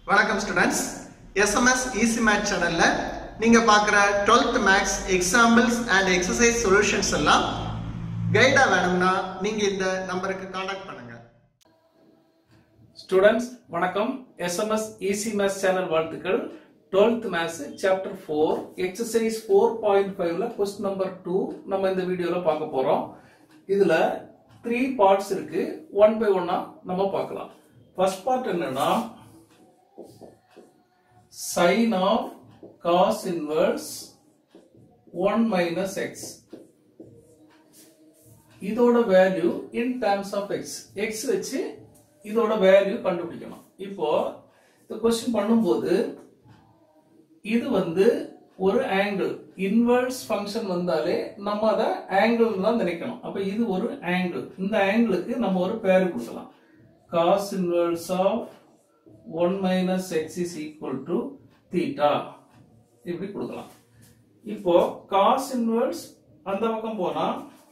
வணக்கம் students SMS easy math சேனல்ல நீங்க பார்க்குற 12th maths examples and exercise solutions எல்லாம் கைடா வேணும்னா நீங்க இந்த நம்பருக்கு காண்டாக்ட் பண்ணுங்க ஸ்டூடெண்ட்ஸ் வணக்கம் எஸ்எம்எஸ் ஈசி மேத்ஸ் சேனல் வாழ்த்துக்கள் 12th மேத்ஸ் சாப்டர் 4 எக்ஸசைஸ் 4.5ல கொஸ்டின் நம்பர் 2 நம்ம இந்த வீடியோல பார்க்க போறோம் இதுல த்ரீ பார்ட்ஸ் இருக்கு ஒன் பை ஒன்னா நம்ம பார்க்கலாம் ஃபர்ஸ்ட் பார்ட் என்னன்னா sin of cos inverse 1 minus x இதோட value in terms of x x வச்சு இதோட வேல்யூ கண்டுபிடிக்கணும் இப்போ இந்த கொஸ்டின் பண்ணும்போது இது வந்து ஒரு ஆங்கிள் இன்வெர்ஸ் ஃபங்க்ஷன் வந்தாலே நம்ம அதை ஆங்கிள் தான் நினைக்கணும் அப்ப இது ஒரு ஆங்கிள் இந்த ஆங்கிளுக்கு நம்ம ஒரு பேர் கொடுக்கலாம் cos inverse of 1 minus x is equal to theta இப்படி கொடுக்கலாம் இப்போ cos inverse அந்த பக்கம் போனா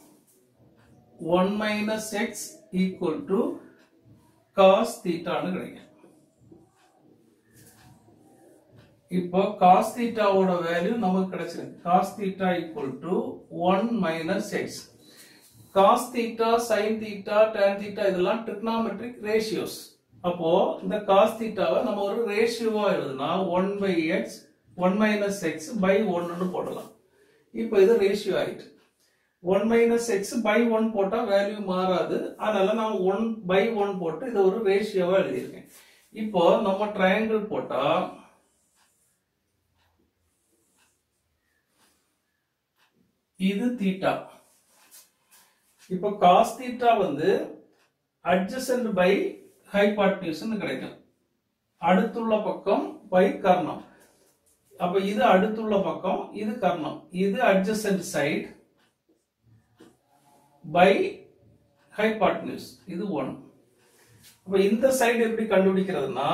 1 minus x equal to cos theta னு கிடைக்கும் இப்போ cos theta ஓட வேல்யூ நமக்கு கிடைச்சிருக்கு cos theta equal to 1 minus x cos theta sin theta tan theta இதெல்லாம் trigonometric ratios அப்போ இந்த cos theta வை நம்ம ஒரு ரேஷியோவா எழுதுனா 1 by x 1 minus x by 1 னு போடலாம் இப்போ இது ரேஷியோ ஆயிட்டு 1 minus x by 1 போட்டா வேல்யூ மாறாது அதனால நான் 1 by 1 போட்டு இதை ஒரு ரேஷியோவா எழுதியிருக்கேன் இப்போ நம்ம ட்ரையாங்கிள் போட்டா இது தீட்டா இப்போ cos தீட்டா வந்து adjacent by hypotenuse னு கிடைக்கும் அடுத்துள்ள பக்கம் பை கர்ணம் அப்ப இது அடுத்துள்ள பக்கம் இது கர்ணம் இது adjacent side பை hypotenuse இது 1 அப்ப இந்த சைடு எப்படி கண்டுபிடிக்கிறதுனா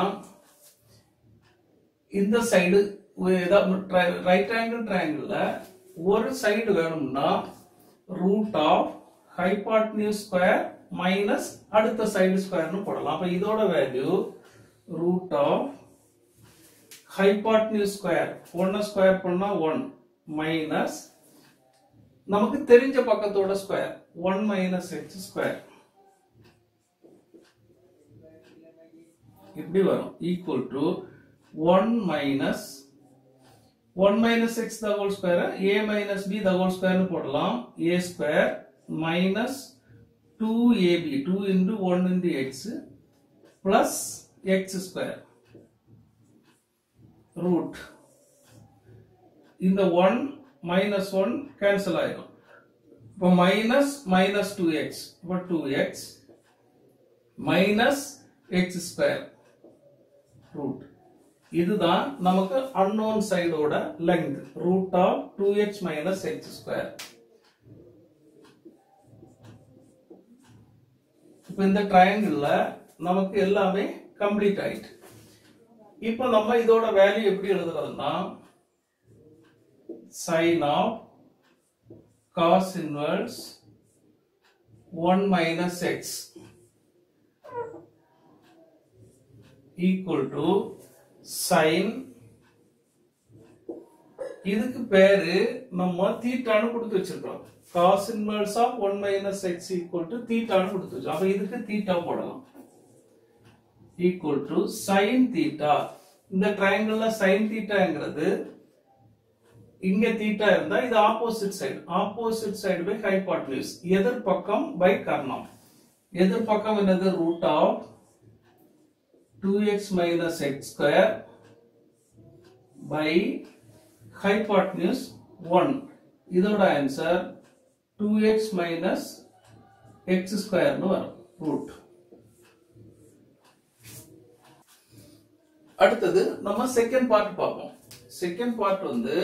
இந்த சைடு ரைட் ஆங்கிள் ட்ரையாங்கிள்ல ஒரு சைடு வேணும்னா root of hypotenuse square minus அடுத்த சைடு ஸ்கொயர்னு போடலாம் அப்ப இதோட value root of hypotenuse square ஒன்னு ஸ்கொயர் பண்ணா ஒன் மைனஸ் நமக்கு தெரிஞ்ச பக்கத்தோட square one minus x square இப்படி வரும் equal to one minus 1 minus x the whole square a minus b the whole square னு போடலாம் a square minus 2ab 2 into 1 into x plus x square root இந்த 1 minus 1 cancel ஆயிடும் இப்போ minus minus 2x இப்போ 2x minus x square root இதுதான் நமக்கு unknown சைடோட length root of 2x minus x square இப்போ இந்த ட்ரையாங்கிள்ல நமக்கு எல்லாமே கம்ப்ளீட் ஆயிட்டு இப்போ நம்ம இதோட வேல்யூ எப்படி எழுதுறதுன்னா sin of cos inverse 1 minus x equal to sin இதுக்கு பேரு நம்ம தீட்டான்னு கொடுத்து வச்சிருக்கோம் cos inverse of 1 minus x equal to தீட்டான்னு கொடுத்து வச்சோம் அப்ப இதுக்கு தீட்டா போடலாம் equal to sin theta இந்த ட்ரையாங்கிள்ல sin தீட்டாங்கிறது இங்க தீட்டா இருந்தா இது opposite side opposite side by hypotenuse எதிர் பக்கம் பை கர்ணம் எதிர் பக்கம் என்னது root of 2x minus x square by hypotenuse 1 இதோட answer 2x minus x square னு வரும் ரூட் அடுத்தது நம்ம செகண்ட் பார்ட் பார்ப்போம் செகண்ட் பார்ட் வந்து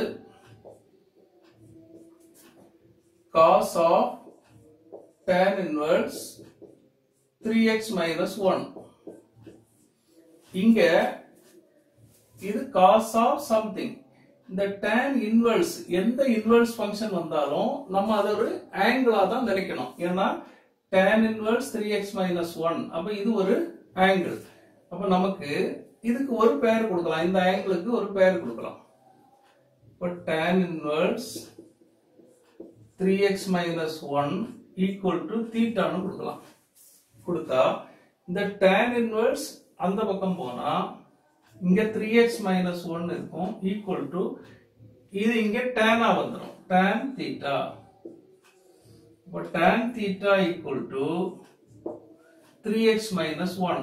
cos of tan inverse 3x minus 1 இங்க இது cos of something இந்த tan inverse எந்த inverse function வந்தாலும் நம்ம அதை ஒரு ஆங்கிளா தான் நினைக்கணும் ஏன்னா tan inverse 3x minus 1 அப்ப இது ஒரு ஆங்கிள் அப்ப நமக்கு இதுக்கு ஒரு பெயர் கொடுக்கலாம் இந்த ஆங்கிளுக்கு ஒரு பெயர் கொடுக்கலாம் இப்போ tan inverse three x minus one equal to தீட்டான்னு கொடுக்கலாம் கொடுத்தா இந்த tan இன்வர்ஸ் அந்த பக்கம் போனா இங்க த்ரீ எக்ஸ் மைனஸ் ஒன் இருக்கும் ஈக்குவல் டு இது இங்க டேனா வந்துடும் tan தீட்டா இப்போ tan theta equal to three x minus one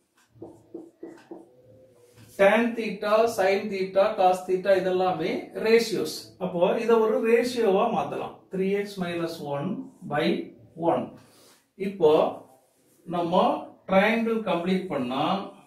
tan theta sin theta cos theta இதெல்லாமே ரேஷியோஸ் அப்போ இத ஒரு ரேஷியோவா மாத்தலாம் three x minus one by one இப்போ நம்ம ட்ரையாங்கிள் கம்ப்ளீட் பண்ணா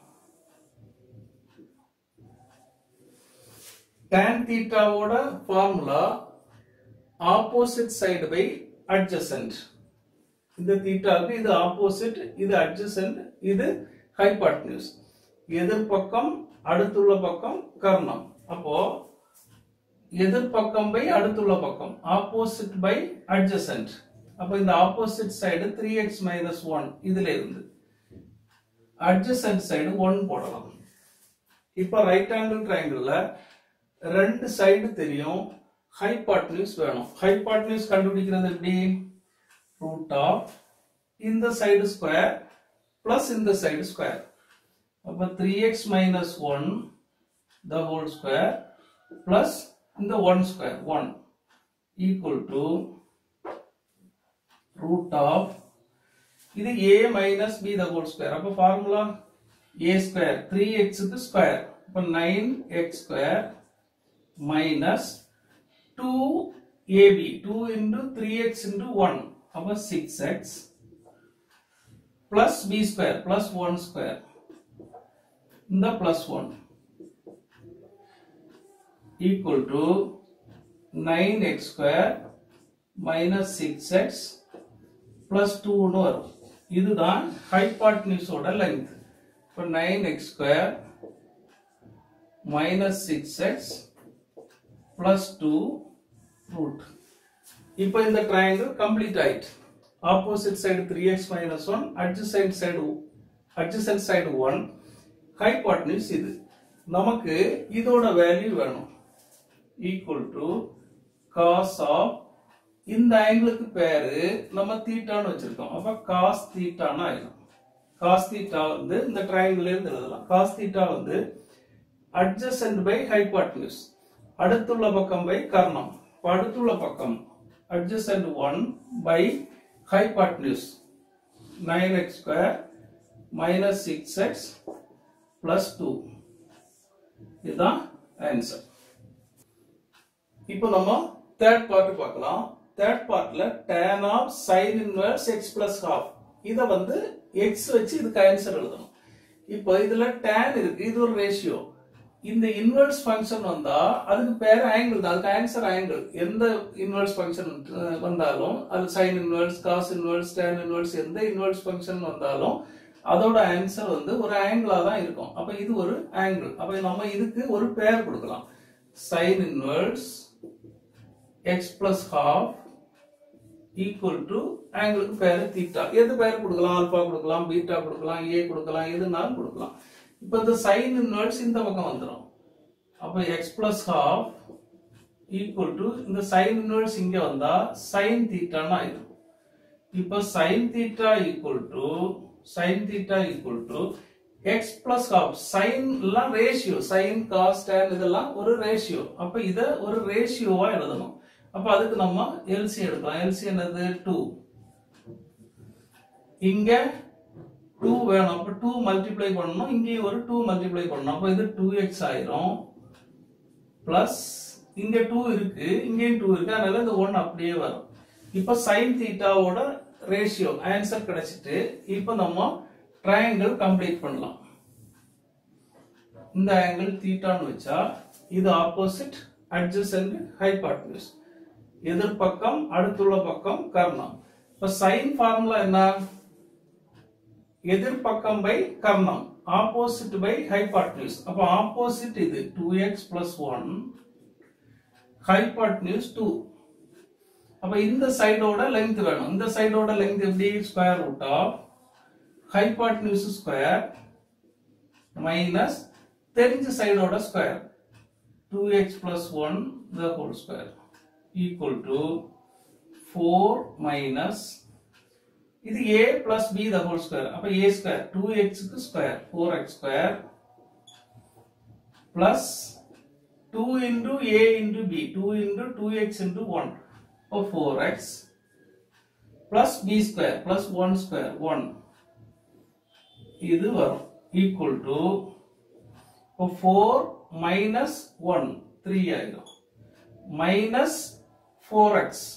tan தீட்டாவோட formula opposite side by adjacent இந்த தீட்டாவுக்கு இது ஆப்போசிட் இது அட்ஜசன்ட் இது ஹைபாட்னியூஸ் எதிர்பக்கம் அடுத்துள்ள பக்கம் கர்ணம் அப்போ எதிர்பக்கம் பை அடுத்துள்ள பக்கம் ஆப்போசிட் பை அட்ஜசன்ட் அப்போ இந்த opposite side three x minus one இதுல இருந்து அட்ஜசன்ட் சைடு ஒன் போடலாம் இப்போ ரைட் ஆங்கிள் ட்ரையாங்கிள் ரெண்டு சைடு தெரியும் ஹைபாட்னியூஸ் வேணும் ஹைபாட்னியூஸ் கண்டுபிடிக்கிறது எப்படி ரூட் ஆஃப் இந்த சைடு ஸ்கொயர் பிளஸ் இந்த சைடு ஸ்கொயர் அப்ப three x minus one the whole square plus இந்த one square one equal to root of இது A minus B the whole square அப்ப ஃபார்முலா ஏ ஸ்கொயர் த்ரீ எக்ஸுக்கு square அப்ப nine x square minus two A B two into three x into one அப்ப six x plus B square plus one square இந்த plus one equal to nine x square minus six x plus டூன்னு வரும் இதுதான் ஹைபாட்னியூஸோட length இப்போ nine x square minus six x plus two root இப்போ இந்த triangle complete ஆயிட்டு opposite side three x minus one adjacent side adjacent side one hypotenuse இது நமக்கு இதோட வேல்யூ வேணும் ஈக்குவல் டு காஸ் ஆஃப் இந்த ஆங்கிளுக்கு பேரு நம்ம தீட்டான்னு வச்சிருக்கோம் அப்ப காஸ் தீட்டான்னு ஆயிடும் காஸ் தீட்டா வந்து இந்த ட்ரையாங்கிள் இருந்து எழுதலாம் காஸ் தீட்டா வந்து அட்ஜசன்ட் பை ஹைபாட்னியூஸ் அடுத்துள்ள பக்கம் பை கர்ணம் இப்ப அடுத்துள்ள பக்கம் adjacent one by hypotenuse nine x square minus six x plus two இதுதான் ஆன்சர் இப்போ நம்ம தேர்ட் பார்ட் பார்க்கலாம் தேர்ட் பார்ட்ல tan of sin inverse x plus half இத வந்து x வச்சு இதுக்கு ஆன்சர் எழுதணும் இப்போ இதுல tan இருக்கு இது ஒரு ரேஷியோ இந்த இன்வெர்ஸ் ஃபங்க்ஷன் வந்தா அதுக்கு பேர் ஆங்கிள் தான் அதுக்கு ஆன்சர் ஆங்கிள் எந்த இன்வெர்ஸ் ஃபங்க்ஷன் வந்தாலும் அது sine inverse cos inverse tan inverse எந்த இன்வெர்ஸ் ஃபங்க்ஷன் வந்தாலும் அதோட ஆன்சர் வந்து ஒரு ஆங்கிளா தான் இருக்கும் அப்ப இது ஒரு ஆங்கிள் அப்ப நம்ம இதுக்கு ஒரு பேர் கொடுக்கலாம் sine inverse x plus half equal to ஆங்கிளுக்கு பேர் தீட்டா எது பேர் கொடுக்கலாம் ஆல்பா கொடுக்கலாம் பீட்டா கொடுக்கலாம் ஏ கொடுக்கலாம் எதுனாலும் கொடுக்கலாம் இப்போ இந்த சைன் இன்வெர்ஸ் இந்த பக்கம் வந்துடும் அப்போ x plus half equal to இந்த சைன் இன்வெர்ஸ் இங்க வந்தா சைன் தீட்டான்னு ஆயிடும் இப்போ sine theta equal to sine theta equal to x plus half sine எல்லாம் ரேஷியோ சைன் காஸ் tan இதெல்லாம் ஒரு ரேஷியோ அப்ப இத ஒரு ரேஷியோவா எழுதணும் அப்ப அதுக்கு நம்ம எல்சி எடுக்கலாம் எல்சி என்னது டூ இங்க டூ வேணும் அப்ப டூ மல்டிப்ளை பண்ணணும் இங்கேயும் ஒரு டூ மல்டிப்ளை பண்ணணும் அப்ப இது டூ எக்ஸ் ஆயிரும் பிளஸ் இங்க டூ இருக்கு இங்கேயும் டூ இருக்கு அதனால இந்த ஒன் அப்படியே வரும் இப்ப சைன் தீட்டாவோட ரேஷியோ ஆன்சர் கிடைச்சிட்டு இப்ப நம்ம ட்ரையாங்கிள் கம்ப்ளீட் பண்ணலாம் இந்த ஆங்கிள் தீட்டான்னு வச்சா இது ஆப்போசிட் அட்ஜசன்ட் ஹைபாட்னியூஸ் எதிர்பக்கம் அடுத்துள்ள பக்கம் கர்ணம் இப்ப சைன் ஃபார்முலா என்ன எதிர்பக்கம் பை கர்ணம் ஆப்போசிட் பை ஹைபாட்னியூஸ் அப்ப ஆப்போசிட் இது two x plus one hypotenuse two அப்ப இந்த சைடோட லெங்த் வேணும் இந்த சைடோட லெங்த் எப்படி square root of hypotenuse square minus தெரிஞ்ச சைடோட square two x plus one the whole square equal to four minus இது A plus B the whole square அப்ப ஏ ஸ்கொயர் டூ எக்ஸுக்கு square four x square plus two into A into B two into two x into one இப்போ four x plus B square plus one square one இது வரும் equal to இப்போ four minus one three ஆயிடும் minus four x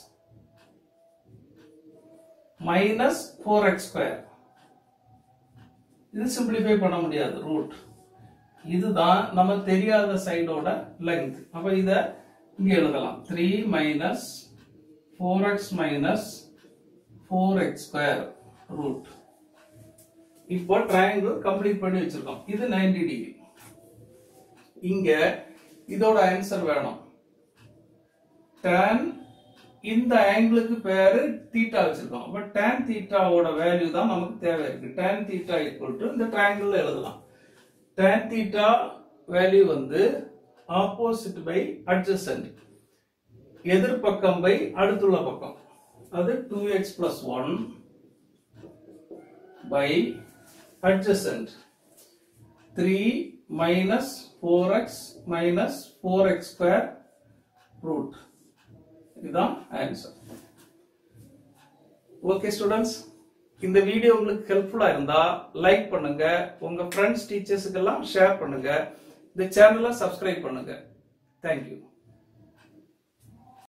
minus four x square இது simplify பண்ண முடியாது root இதுதான் நம்ம தெரியாத சைடோட லெங்த் அப்ப இத இங்க எழுதலாம் three minus four x minus four x square root இப்போ ட்ரையாங்கிள் கம்ப்ளீட் பண்ணி வச்சிருக்கோம் இது 90 டிகிரி இங்க இதோட ஆன்சர் வேணும் tan இந்த ஆங்கிளுக்கு பேரு தீட்டா வச்சிருக்கோம் பட் tan தீட்டாவோட வேல்யூ தான் நமக்கு தேவை இருக்கு tan தீட்டா ஈக்குவல் டு இந்த ட்ரையாங்கிள் எழுதலாம் tan தீட்டா வேல்யூ வந்து ஆப்போசிட் பை அட்ஜசன்ட் எதிர்பக்கம் பை அடுத்துள்ள பக்கம் அது 2x plus 1 by adjacent 3 minus 4x minus 4x square root இதுதான் ஆன்சர் ஓகே ஸ்டூடெண்ட்ஸ் இந்த வீடியோ உங்களுக்கு ஹெல்ப்ஃபுல்லா இருந்தா லைக் பண்ணுங்க உங்க ஃப்ரெண்ட்ஸ் டீச்சர்ஸுக்கெல்லாம் ஷேர் பண்ணுங்க இந்த சேனலை சப்ஸ்கிரைப் பண்ணுங்க தேங்க்யூ